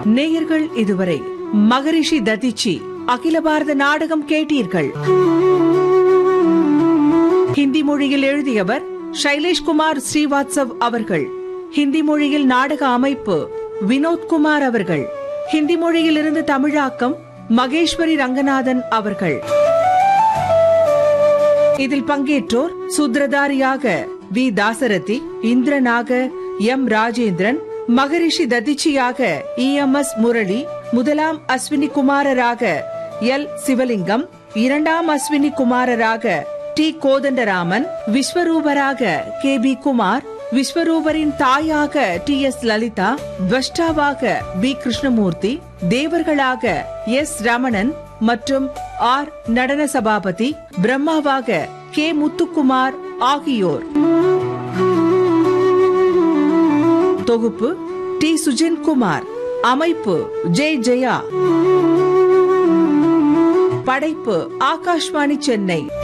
நேயர்கள் இதுவரை மகரிஷி ததிச்சி அகில பாரத நாடகம் கேட்டீர்கள் ஹிந்தி மொழியில் எழுதியவர் சைலேஷ்குமார் ஸ்ரீவாத்சவ் அவர்கள் ஹிந்தி மொழியில் நாடக அமைப்பு வினோத்குமார் அவர்கள் ஹிந்தி மொழியில் இருந்து தமிழாக்கம் மகேஸ்வரி ரங்கநாதன் அவர்கள் இதில் பங்கேற்றோர் சூத்ரதாரியாக வி தாசரதி இந்திரனாக எம் ராஜேந்திரன் மகரிஷி ததிச்சியாக இ எம் எஸ் முரளி முதலாம் அஸ்வினி குமாரராக எல் சிவலிங்கம் இரண்டாம் அஸ்வினி குமாரராக டி கோதண்டராமன் விஸ்வரூபராக கே பி குமார் விஸ்வரூபரின் தாயாக டி எஸ் லலிதா துவஷ்டாவாக பி கிருஷ்ணமூர்த்தி தேவர்களாக எஸ் ரமணன் மற்றும் ஆர் நடன சபாபதி பிரம்மாவாக கே முத்துக்குமார் ஆகியோர் தொகுப்பு டி சுஜின் குமார் அமைப்பு ஜே ஜெயா படைப்பு ஆகாஷ்வாணி சென்னை